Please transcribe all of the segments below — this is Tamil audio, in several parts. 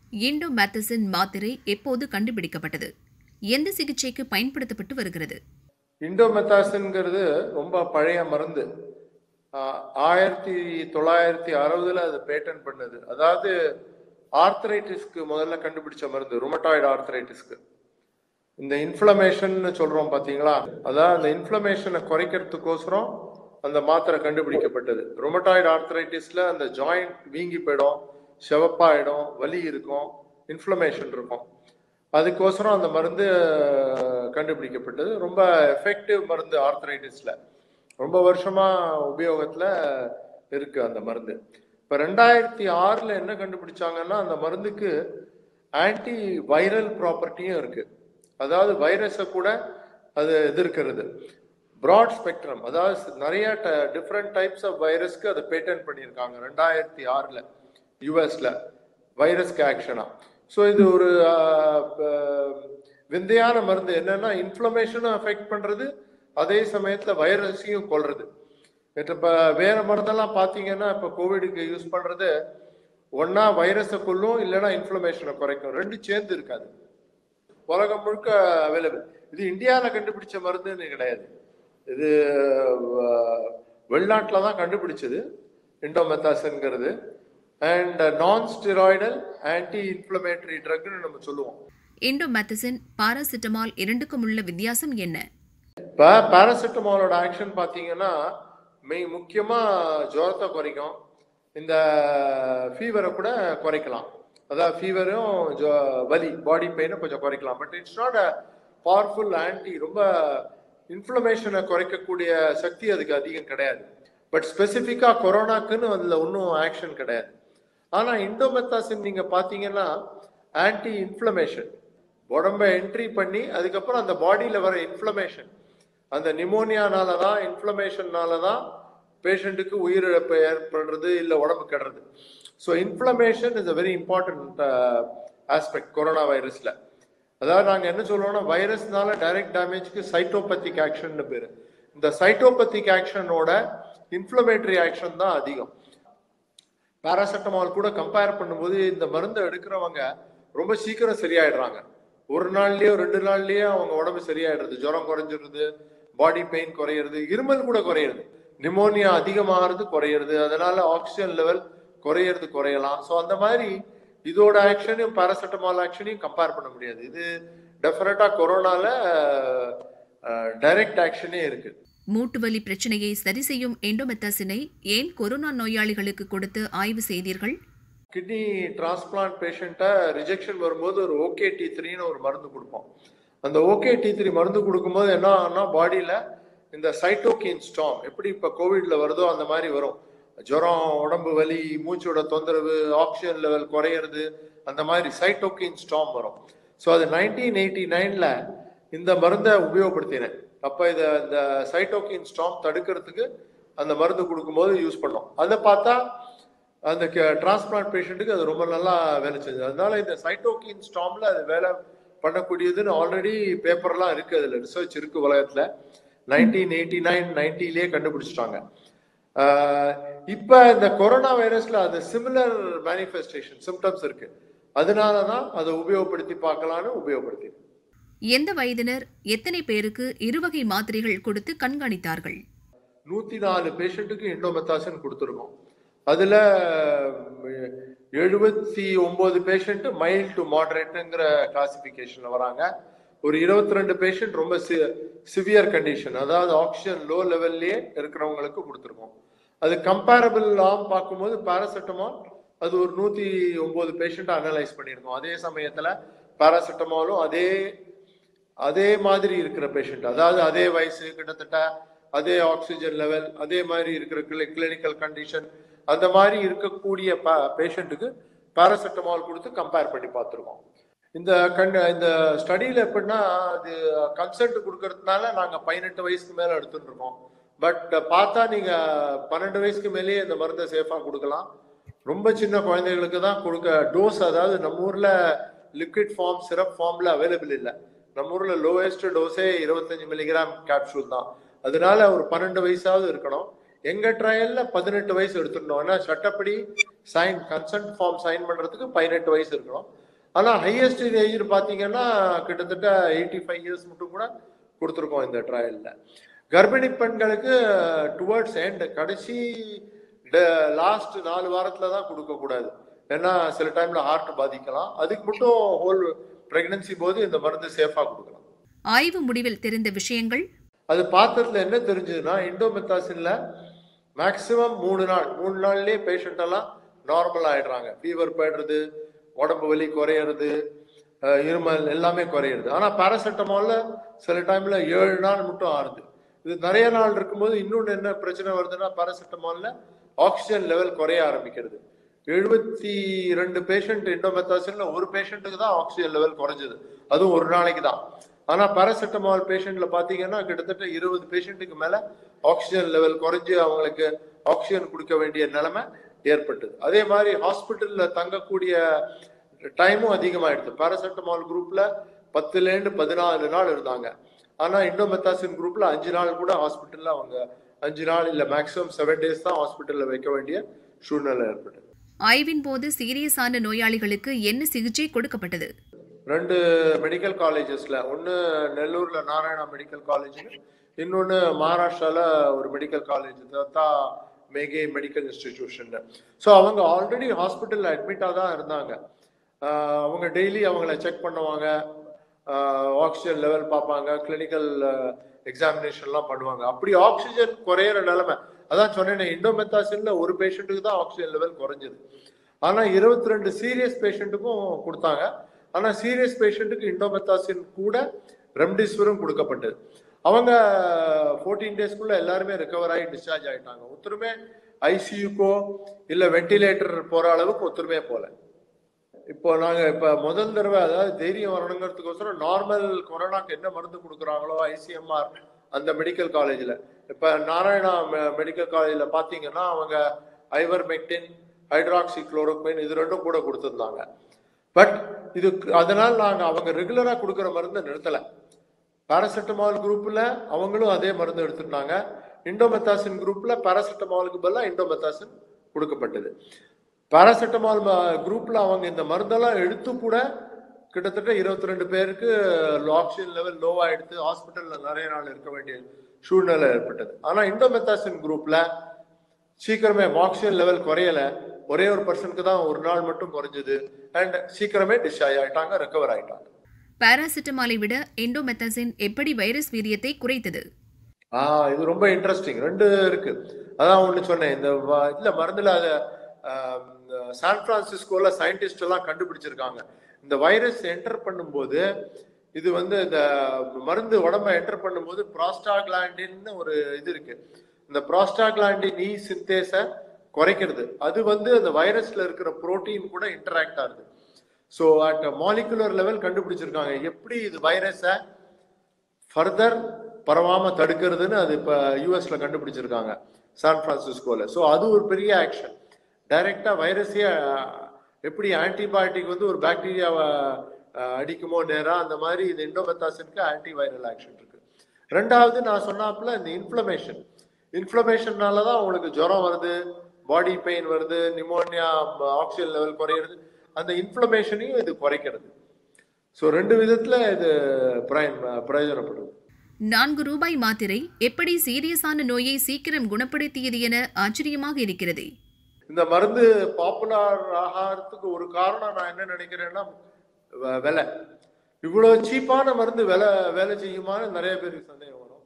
இண்டோமேத்தசின் மாத்திரை எப்போது கண்டுபிடிக்கப்பட்டது எந்த சிகிச்சைக்கு பயன்படுத்தப்பட்டு வருகிறது இண்டோமெத்தாசின்ங்கிறது ரொம்ப பழைய மருந்து ஆஹ் ஆயிரத்தி தொள்ளாயிரத்தி அறுபதுல அது பேட்டன் பண்ணது அதாவது ஆர்த்தரைட்டிஸ்க்கு முதல்ல கண்டுபிடிச்ச மருந்து ருமட்டாய்டு ஆர்த்தரைட்டிஸ்க்கு இந்த இன்ஃப்ளமேஷன் சொல்றோம் பாத்தீங்களா அதான் அந்த இன்ஃப்ளமேஷனை குறைக்கிறதுக்கோசரம் அந்த மாத்திரை கண்டுபிடிக்கப்பட்டது ருமட்டாய்டு ஆர்த்தரைட்டிஸ்ல அந்த ஜாயிண்ட் வீங்கி போயிடும் செவப்பாயிடும் வலி இருக்கும் இன்ஃப்ளமேஷன் இருக்கும் அதுக்கோசரம் அந்த மருந்து அஹ், கண்டுபிடிக்கப்பட்டது ரொம்ப எஃபெக்டிவ் மருந்து ஆர்த்தரைட்டிஸ்ல ரொம்ப வருஷமா உபயோகத்துல இருக்கு அந்த மருந்து இப்ப ரெண்டாயிரத்தி ஆறுல என்ன கண்டுபிடிச்சாங்கன்னா அந்த மருந்துக்கு ஆன்டி வைரல் ப்ராப்பர்ட்டியும் இருக்கு அதாவது வைரஸை கூட அது எதிர்க்கிறது பிராட் ஸ்பெக்ட்ரம் அதாவது நிறைய டிஃப்ரெண்ட் டைப்ஸ் ஆஃப் வைரஸ்க்கு அதை பேட்டன் பண்ணியிருக்காங்க ரெண்டாயிரத்தி ஆறுல யூஎஸ்ல வைரஸ்க்கு ஆக்ஷனா ஸோ இது ஒரு ஆஹ், ப- விந்தையான மருந்து என்னன்னா இன்ஃப்ளமேஷனும் அஃபெக்ட் பண்றது அதே சமயத்துல வைரஸையும் கொல்றது இப்போ வேற மருந்தெல்லாம் பார்த்தீங்கன்னா இப்போ கோவிடுக்கு யூஸ் பண்றது ஒன்னா வைரஸை கொல்லும் இல்லைன்னா இன்ஃப்ளமேஷனை குறைக்கும் ரெண்டு சேர்ந்து இருக்காது உலகம் முழுக்க அவைலபிள் இது இந்தியாவில் கண்டுபிடிச்ச மருந்துன்னு கிடையாது இது வெளிநாட்டில் தான் கண்டுபிடிச்சது இண்டோமெத்தாசன்ங்கிறது அண்ட் நான் ஸ்டிராய்டல் ஆன்டி இன்ஃப்ளமேட்டரி ட்ரக்னு நம்ம சொல்லுவோம் இண்டோமேத்தசின் பாராசிட்டமால் இரண்டுக்கும் உள்ள வித்தியாசம் என்ன இப்போ பாராசிட்டமாலோட ஆக்ஷன் பார்த்தீங்கன்னா மெய் முக்கியமாக ஜுரத்தை குறைக்கும் இந்த ஃபீவரை கூட குறைக்கலாம் அதாவது ஃபீவரும் வலி பாடி பெயினை கொஞ்சம் குறைக்கலாம் but it's not a powerful anti ரொம்ப இன்ஃப்ளமேஷனை குறைக்கக்கூடிய சக்தி அதுக்கு அதிகம் கிடையாது பட் ஸ்பெசிஃபிக்காக கொரோனாக்குன்னு அதில் ஒன்றும் ஆக்ஷன் கிடையாது ஆனால் இண்டோமெத்தாசின் நீங்கள் பார்த்தீங்கன்னா ஆன்டி இன்ஃப்ளமேஷன் உடம்ப என்ட்ரி பண்ணி அதுக்கப்புறம் அந்த பாடியில் வர இன்ஃப்ளமேஷன் அந்த நிமோனியானால தான் இன்ஃப்ளமேஷன்னால தான் பேஷண்ட்டுக்கு உயிரிழப்பு ஏற்படுறது இல்லை உடம்பு கெடுறது so inflammation is a very important aspect corona வைரஸில் அதாவது நாங்கள் என்ன சொல்லுவோம்னா வைரஸ்னால டைரக்ட் டேமேஜ்க்கு சைட்டோபத்திக் ஆக்ஷன் பேர் இந்த சைட்டோபத்திக் ஆக்ஷனோட இன்ஃப்ளமேட்டரி ஆக்ஷன் தான் அதிகம் பாராசெட்டமால் கூட கம்பேர் பண்ணும்போது இந்த மருந்தை எடுக்கிறவங்க ரொம்ப சீக்கிரம் சரியாயிடுறாங்க ஒரு நாள்லயோ ரெண்டு நாள்லயே அவங்க உடம்பு சரியாயிடுறது ஜுரம் குறைஞ்சிருது பாடி பெயின் குறையிறது இருமல் கூட குறையிறது நிமோனியா அதிகமாகிறது குறையிறது அதனால ஆக்சிஜன் லெவல் குறையிறது குறையலாம் ஸோ அந்த மாதிரி இதோட ஆக்ஷனையும் பாராசெட்டமால் ஆக்ஷனையும் கம்பேர் பண்ண முடியாது இது டெஃபினட்டா கொரோனால டைரக்ட் ஆக்ஷனே இருக்கு மூட்டு வலி பிரச்சனையை சரி செய்யும் எண்டோமெத்தாசினை ஏன் கொரோனா நோயாளிகளுக்கு கொடுத்து ஆய்வு செய்தீர்கள் கிட்னி டிரான்ஸ்பிளான்ட் பேஷண்ட்டை ரிஜெக்ஷன் வரும்போது ஒரு ஓகே டி த்ரீன்னு ஒரு மருந்து கொடுப்போம் அந்த ஓகே டி த்ரீ மருந்து கொடுக்கும்போது என்ன ஆகும்னா பாடியில் இந்த சைட்டோகின் ஸ்டாம் எப்படி இப்போ கோவிட்ல வருதோ அந்த மாதிரி வரும் ஜுரம் உடம்பு வலி மூச்சோட தொந்தரவு ஆக்சிஜன் லெவல் குறையிறது அந்த மாதிரி சைட்டோகின் ஸ்டாம் வரும் ஸோ அது நைன்டீன் எயிட்டி நைனில் இந்த மருந்தை உபயோகப்படுத்தினேன் அப்போ இதை இந்த சைட்டோகின் ஸ்டாம் தடுக்கிறதுக்கு அந்த மருந்து கொடுக்கும்போது யூஸ் பண்ணோம் அதை பார்த்தா அந்த டிரான்ஸ்பிளான்ட் பேஷண்ட்டுக்கு அது ரொம்ப நல்லா வேலை செஞ்சது அதனால இந்த சைட்டோகின் ஸ்டாம்ல அது வேலை பண்ணக்கூடியதுன்னு ஆல்ரெடி பேப்பர்லாம் இருக்கு அதுல ரிசர்ச் இருக்கு உலகத்துல நைன்டீன் எயிட்டி நைன் நைன்டிலேயே கண்டுபிடிச்சிட்டாங்க ஆஹ் இப்ப இந்த கொரோனா வைரஸ்ல அது சிமிலர் மேனிஃபெஸ்டேஷன் சிம்டம்ஸ் இருக்கு அதனால தான் அதை உபயோகப்படுத்தி பார்க்கலான்னு உபயோகப்படுத்தி எந்த வயதினர் எத்தனை பேருக்கு இருவகை மாத்திரைகள் கொடுத்து கண்காணித்தார்கள் நூத்தி நாலு பேஷண்ட்டுக்கு இண்டோமெத்தாசின் கொடுத்துருக்கோம் அதுல எழுபத்தி ஒன்பது பேஷண்ட் மைல்ட் டு மாடரேட்டுங்கிற கிளாசிபிகேஷன்ல வராங்க ஒரு இருபத்தி ரெண்டு பேஷண்ட் ரொம்ப சிவியர் கண்டிஷன் அதாவது ஆக்சிஜன் லோ லெவல்லையே இருக்கிறவங்களுக்கு கொடுத்துருக்கோம் அது கம்பேரபிளாக பார்க்கும்போது பாராசெட்டமால் அது ஒரு நூத்தி ஒன்பது பேஷண்ட் அனலைஸ் பண்ணியிருக்கோம் அதே சமயத்துல பாராசெட்டமாலும் அதே அதே மாதிரி இருக்கிற பேஷண்ட் அதாவது அதே வயசு கிட்டத்தட்ட அதே ஆக்சிஜன் லெவல் அதே மாதிரி இருக்கிற கிளினிக்கல் கண்டிஷன் அந்த மாதிரி இருக்கக்கூடிய பேஷண்ட்டுக்கு பாராசெட்டமால் கொடுத்து கம்பேர் பண்ணி பார்த்துருக்கோம் இந்த கண் இந்த ஸ்டடியில் எப்படின்னா அது கன்சென்ட் கொடுக்கறதுனால நாங்கள் பதினெட்டு வயசுக்கு மேலே எடுத்துட்டு இருக்கோம் பட் பார்த்தா நீங்கள் பன்னெண்டு வயசுக்கு மேலேயே இந்த மருந்தை சேஃபாக கொடுக்கலாம் ரொம்ப சின்ன குழந்தைகளுக்கு தான் கொடுக்க டோஸ் அதாவது நம்ம ஊரில் லிக்விட் ஃபார்ம் சிரப் ஃபார்மில் அவைலபிள் இல்லை நம்ம ஊர்ல லோவஸ்ட் டோஸே இருபத்தஞ்சு மில்லிகிராம் கேப்சூல் தான் அதனால ஒரு பன்னெண்டு வயசாவது இருக்கணும் எங்க ட்ரையல்ல பதினெட்டு வயசு எடுத்துடணும் ஏன்னா சட்டப்படி சைன் கன்சென்ட் ஃபார்ம் சைன் பண்றதுக்கு பதினெட்டு வயசு இருக்கணும் ஆனா ஹையஸ்ட் ஏஜ் பாத்தீங்கன்னா கிட்டத்தட்ட எயிட்டி ஃபைவ் இயர்ஸ் மட்டும் கூட கொடுத்துருக்கோம் இந்த ட்ரையல்ல கர்ப்பிணி பெண்களுக்கு டுவர்ட்ஸ் எண்ட் கடைசி லாஸ்ட் நாலு வாரத்துல தான் கொடுக்க கூடாது ஏன்னா சில டைம்ல ஹார்ட் பாதிக்கலாம் அதுக்கு மட்டும் ஹோல் பிரெக்னன்சி போது இந்த மருந்து சேஃபா கொடுக்கலாம் ஆய்வு முடிவில் தெரிந்த விஷயங்கள் அது பார்த்ததுல என்ன தெரிஞ்சதுன்னா இண்டோமெத்தாசின்ல மேக்சிமம் மூணு நாள் மூணு நாள்லயே பேஷண்ட் எல்லாம் நார்மல் ஆயிடுறாங்க ஃபீவர் போயிடுறது உடம்பு வலி குறையிறது அஹ் இருமல் எல்லாமே குறையிறது ஆனா பாராசெட்டமால்ல சில டைம்ல ஏழு நாள் மட்டும் ஆறுது இது நிறைய நாள் இருக்கும்போது இன்னொன்று என்ன பிரச்சனை வருதுன்னா பாராசெட்டமால்ல ஆக்சிஜன் லெவல் குறைய ஆரம்பிக்கிறது எழுபத்தி ரெண்டு பேஷண்ட் இண்டோமெத்தாசின்ல ஒரு பேஷண்ட்டுக்கு தான் ஆக்சிஜன் லெவல் குறைஞ்சது அதுவும் ஒரு நாளைக்கு தான் ஆனா பாராசெட்டமால் பேஷண்ட்ல பாத்தீங்கன்னா கிட்டத்தட்ட இருபது பேஷண்ட்டுக்கு மேல ஆக்சிஜன் லெவல் குறைஞ்சு அவங்களுக்கு ஆக்சிஜன் கொடுக்க வேண்டிய நிலைமை ஏற்பட்டது அதே மாதிரி ஹாஸ்பிட்டல்ல தங்கக்கூடிய டைமும் அதிகமாயிடுது பாராசெட்டமால் குரூப்ல பத்துல இருந்து பதினாலு நாள் இருந்தாங்க ஆனா இண்டோமெத்தாசின் குரூப்ல அஞ்சு நாள் கூட ஹாஸ்பிட்டல்ல அவங்க அஞ்சு நாள் இல்ல மேக்ஸிமம் செவன் டேஸ் தான் ஹாஸ்பிட்டல்ல வைக்க வேண்டிய சூழ்நிலை ஏற்பட்டது ஆய்வின் போது சீரியஸான நோயாளிகளுக்கு என்ன சிகிச்சை கொடுக்கப்பட்டது ரெண்டு மெடிக்கல் காலேஜஸ்ல ஒன்று நெல்லூர்ல நாராயணா மெடிக்கல் காலேஜ் இன்னொன்று மகாராஷ்டிரால ஒரு medical college Datta Meghe medical institution so அவங்க ஆல்ரெடி ஹாஸ்பிட்டலில் அட்மிட்டாக தான் இருந்தாங்க ஆஹ் அவங்க டெய்லி அவங்கள செக் பண்ணுவாங்க ஆக்சிஜன் லெவல் பார்ப்பாங்க கிளினிக்கல் எக்ஸாமினேஷன்லாம் பண்ணுவாங்க அப்படி ஆக்சிஜன் குறையிற நிலைமை அதான் சொன்னேன் இண்டோமெத்தாசின்ல ஒரு பேஷண்ட்டுக்கு தான் ஆக்சிஜன் லெவல் குறைஞ்சது ஆனா இருபத்தி ரெண்டு சீரியஸ் பேஷண்ட்டுக்கும் கொடுத்தாங்க ஆனா சீரியஸ் பேஷண்ட்டுக்கு இண்டோமெத்தாசின் கூட ரெம்டிசிவரும் கொடுக்கப்பட்டது அவங்க ஃபோர்டீன் டேஸ்க்குள்ள எல்லாருமே ரெக்கவர் ஆகி டிஸ்சார்ஜ் ஆயிட்டாங்க ஒருத்தருமே ஐசியூக்கோ இல்ல வென்டிலேட்டர் போற அளவுக்கு ஒருத்தருமே போல இப்போ நாங்க இப்ப முதல் தடவை அதாவது தைரியம் வரணுங்கிறதுக்கோசரம் நார்மல் கொரோனாக்கு என்ன மருந்து கொடுக்குறாங்களோ ஐசிஎம்ஆர் அந்த மெடிக்கல் காலேஜ்ல இப்ப நாராயணா மெடிக்கல் காலேஜ்ல பாத்தீங்கன்னா அவங்க ஐவர்மெக்டின் ஹைட்ராக்சி குளோரோக்வின் இது ரெண்டும் கூட கொடுத்துருந்தாங்க பட் இது அதனால நாங்க அவங்க ரெகுலரா கொடுக்குற மருந்தை நிறுத்தல பாராசெட்டமால் குரூப்ல அவங்களும் அதே மருந்து எடுத்துட்டாங்க இண்டோமெத்தாசின் குரூப்ல பாராசெட்டமாலுக்கு பதிலாக இண்டோமெத்தாசின் கொடுக்கப்பட்டது பாராசெட்டமால் குரூப்ல அவங்க இந்த மருந்தெல்லாம் எடுத்து கூட கிட்டத்தட்ட இருபத்தி ரெண்டு பேருக்கு ஆக்சிஜன் லெவல் லோவா எடுத்து ஹாஸ்பிட்டல்ல நிறைய நாள் இருக்க வேண்டிய சூழ்நிலை ஏற்பட்டது ஆனா இண்டோமெத்தாசின் குரூப்ல சீக்கிரமே ஆக்சிஜன் லெவல் குறையல ஒரே ஒரு பர்சனுக்கு தான் ஒரு நாள் மட்டும் குறைஞ்சது அண்ட் சீக்கிரமே டிஸ்சார்ஜ் ஆயிட்டாங்க ரெக்கவர் ஆயிட்டாங்க பாராசிட்டமாலை விட எண்டோமெத்தாசின் எப்படி வைரஸ் வீரியத்தை குறைத்தது ஆ இது ரொம்ப இன்ட்ரெஸ்டிங் ரெண்டு இருக்கு அதான் ஒண்ணு சொன்னேன் இந்த வ- இல்ல மருந்துல அத ஆம், சான் பிரான்சிஸ்கோல சயின்டிஸ்ட் எல்லாம் கண்டுபிடிச்சிருக்காங்க இந்த வைரஸ் என்டர் பண்ணும்போது இது வந்து இந்த மருந்து உடம்ப என்டர் பண்ணும்போது ப்ராஸ்டாகிளாண்டின்னு ஒரு இது இருக்கு இந்த ப்ராஸ்டாகிளாண்டின் இ சிந்தேஸ குறைக்கிறது அது வந்து அந்த வைரஸ்ல இருக்கிற புரோட்டீன் கூட இன்டராக்ட் ஆகுது ஸோ அட் மாலிகுலர் லெவல் கண்டுபிடிச்சிருக்காங்க எப்படி இது வைரஸை ஃபர்தர் பரவாம தடுக்கிறதுன்னு அது இப்ப யூஎஸ்ல கண்டுபிடிச்சிருக்காங்க சான் பிரான்சிஸ்கோல ஸோ அது ஒரு பெரிய ஆக்ஷன் டைரக்டா வைரஸே எப்படி ஆன்டிபயோட்டிக் வந்து ஒரு பாக்டீரியாவை அடிக்குமோ நேரா அந்த மாதிரி இந்த இண்டோமெத்தாசினுக்கு ஆன்டி வைரல் ஆக்ஷன் இருக்கு ரெண்டாவது நான் சொன்னாப்புல இந்த இன்ஃப்ளமேஷன் இன்ஃப்ளமேஷன்னால தான் உங்களுக்கு ஜுரம் வருது பாடி பெயின் வருது நிமோனியா ஆக்சிஜன் லெவல் குறையிறது அந்த இன்ஃப்ளமேஷனையும் இது குறைக்கிறது ஸோ ரெண்டு விதத்துல இது பிரயன் பிரயோஜனப்படுது நான்கு ரூபாய் மாத்திரை எப்படி சீரியஸான நோயை சீக்கிரம் குணப்படுத்தியது என ஆச்சரியமாக இருக்கிறது இந்த மருந்து பாப்புலர் ஆகாரத்துக்கு ஒரு காரணம் நான் என்ன நினைக்கிறேன்னா வ- விலை இவ்வளவு சீப்பான மருந்து விலை வேலை செய்யுமான்னு நிறைய பேருக்கு சந்தேகம் வரும்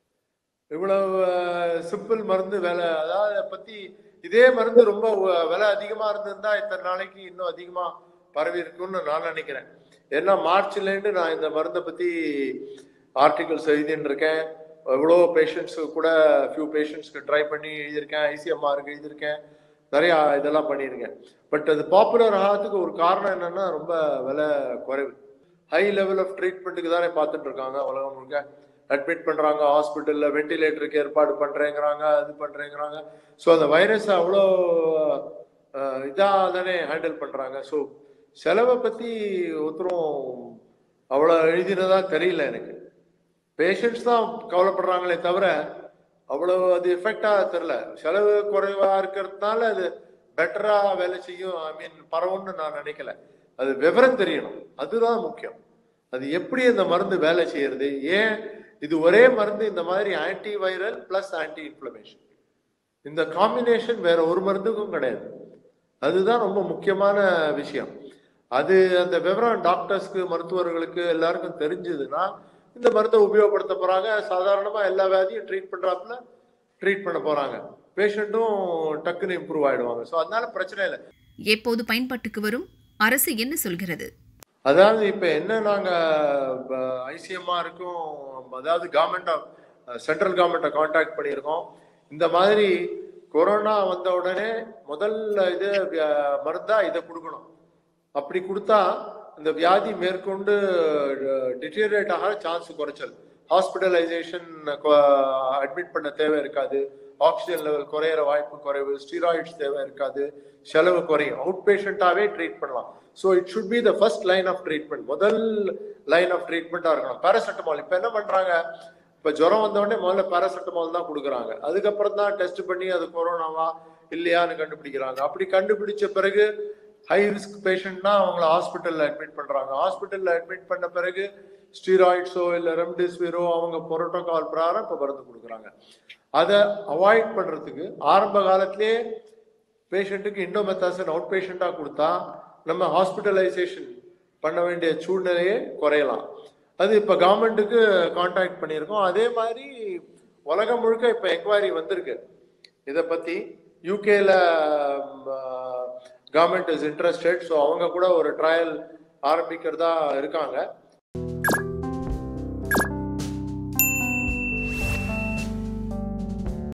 இவ்வளவு சிம்பிள் மருந்து விலை அதாவது அதை பத்தி இதே மருந்து ரொம்ப வ- விலை அதிகமா இருந்திருந்தா இத்தனை நாளைக்கு இன்னும் அதிகமா பரவி இருக்கும்னு நான் நினைக்கிறேன் ஏன்னா மார்ச்ல இருந்து நான் இந்த மருந்தை பத்தி ஆர்டிகல்ஸ் எழுதின்னு இருக்கேன் எவ்வளோ பேஷண்ட்ஸு கூட ஃபியூ பேஷண்ட்ஸ்க்கு ட்ரை பண்ணி எழுதியிருக்கேன் ஐசிஎம்ஆருக்கு எழுதியிருக்கேன் நிறையா இதெல்லாம் பண்ணியிருக்கேன் பட் அது பாப்புலர் ஆகிறதுக்கு ஒரு காரணம் என்னன்னா ரொம்ப விலை குறைவு ஹை லெவல் ஆஃப் ட்ரீட்மெண்ட்டுக்கு தானே பார்த்துட்டு இருக்காங்க உலகம் முழுக்க அட்மிட் பண்றாங்க ஹாஸ்பிட்டல்ல வென்டிலேட்டருக்கு ஏற்பாடு பண்றேங்கிறாங்க அது பண்றேங்கிறாங்க ஸோ அந்த வைரஸ் அவ்வளோ அஹ், இதா தானே ஹேண்டில் பண்றாங்க ஸோ செலவை பத்தி ஒருத்தரும் அவ்வளோ எழுதினதா தெரியல எனக்கு பேஷண்ட்ஸ் தான் கவலைப்படுறாங்களே தவிர அவ்வளவு அது எஃபெக்டா தெரியல செலவு குறைவா இருக்கிறதுனால அது பெட்டரா வேலை செய்யும் ஐ மீன் பரவும்னு நான் நினைக்கல அது விவரம் தெரியணும் அதுதான் முக்கியம் அது எப்படி அந்த மருந்து வேலை செய்யறது ஏன் இது ஒரே மருந்து இந்த மாதிரி anti viral plus anti inflammation இந்த காம்பினேஷன் வேற ஒரு மருந்துக்கும் கிடையாது அதுதான் ரொம்ப முக்கியமான விஷயம் அது அந்த விவரம் டாக்டர்ஸ்க்கு மருத்துவர்களுக்கு எல்லாருக்கும் தெரிஞ்சதுன்னா இந்த மருந்தை உபயோகப்படுத்த போறாங்க சாதாரணமா எல்லா வியாதியும் ட்ரீட் பண்றாப்புல ட்ரீட் பண்ண போறாங்க பேஷண்ட்டும் டக்குன்னு இம்ப்ரூவ் ஆயிடுவாங்க ஸோ அதனால பிரச்சனை இல்லை எப்போது பயன்பாட்டுக்கு வரும் அரசு என்ன சொல்கிறது அதாவது இப்ப என்ன நாங்க ஐசிஎம்ஆ இருக்கும் அதாவது கவர்மெண்ட் ஆஃப் சென்ட்ரல் கவர்மெண்ட்டை காண்டாக்ட் பண்ணியிருக்கோம் இந்த மாதிரி கொரோனா வந்த உடனே முதல்ல இது வியா- மருந்தா இதை கொடுக்கணும் அப்படி கொடுத்தா இந்த வியாதி மேற்கொண்டு டிட்டீரியேட் ஆக சான்ஸ் குறைச்சல் ஹாஸ்பிட்டலைசேஷன் அட்மிட் பண்ண தேவை இருக்காது ஆக்சிஜன் லெவல் குறையிற வாய்ப்பு குறைவு ஸ்டீராய்ட்ஸ் தேவை இருக்காது செலவு குறையும் அவுட் பேஷண்டாவே ட்ரீட் பண்ணலாம் so it should be the first line of treatment முதல் லைன் ஆஃப் ட்ரீட்மெண்ட்டாக இருக்கணும் பேராசிட்டமால் இப்போ என்ன பண்றாங்க இப்போ ஜுரம் வந்த உடனே முதல்ல பேராசிட்டமால் தான் கொடுக்குறாங்க அதுக்கப்புறம் தான் டெஸ்ட் பண்ணி அது கொரோனாவா இல்லையான்னு கண்டுபிடிக்கிறாங்க அப்படி கண்டுபிடிச்ச பிறகு ஹை ரிஸ்க் பேஷண்ட்னா அவங்கள ஹாஸ்பிட்டல்ல அட்மிட் பண்றாங்க ஹாஸ்பிட்டல்ல அட்மிட் பண்ண பிறகு ஸ்டீராய்ட்ஸோ இல்ல ரெம்டெசிவிரோ அவங்க புரோட்டோகால் பிரகாரம் இப்போ மருந்து கொடுக்குறாங்க அதை அவாய்ட் பண்றதுக்கு ஆரம்ப காலத்திலேயே பேஷண்ட்டுக்கு இண்டோமெத்தாசன் அவுட் பேஷண்டா கொடுத்தா நம்ம ஹாஸ்பிட்டலைசேஷன் பண்ண வேண்டிய சூழ்நிலையே குறையலாம் அது இப்போ கவர்மெண்ட்டுக்கு காண்டாக்ட் பண்ணியிருக்கோம் அதே மாதிரி உலகம் முழுக்க இப்போ என்கொயரி வந்திருக்கு இதை பத்தி யூகேல கவர்மெண்ட் இஸ் இன்ட்ரெஸ்டட் ஸோ அவங்க கூட ஒரு ட்ரையல் ஆரம்பிக்கிறதா இருக்காங்க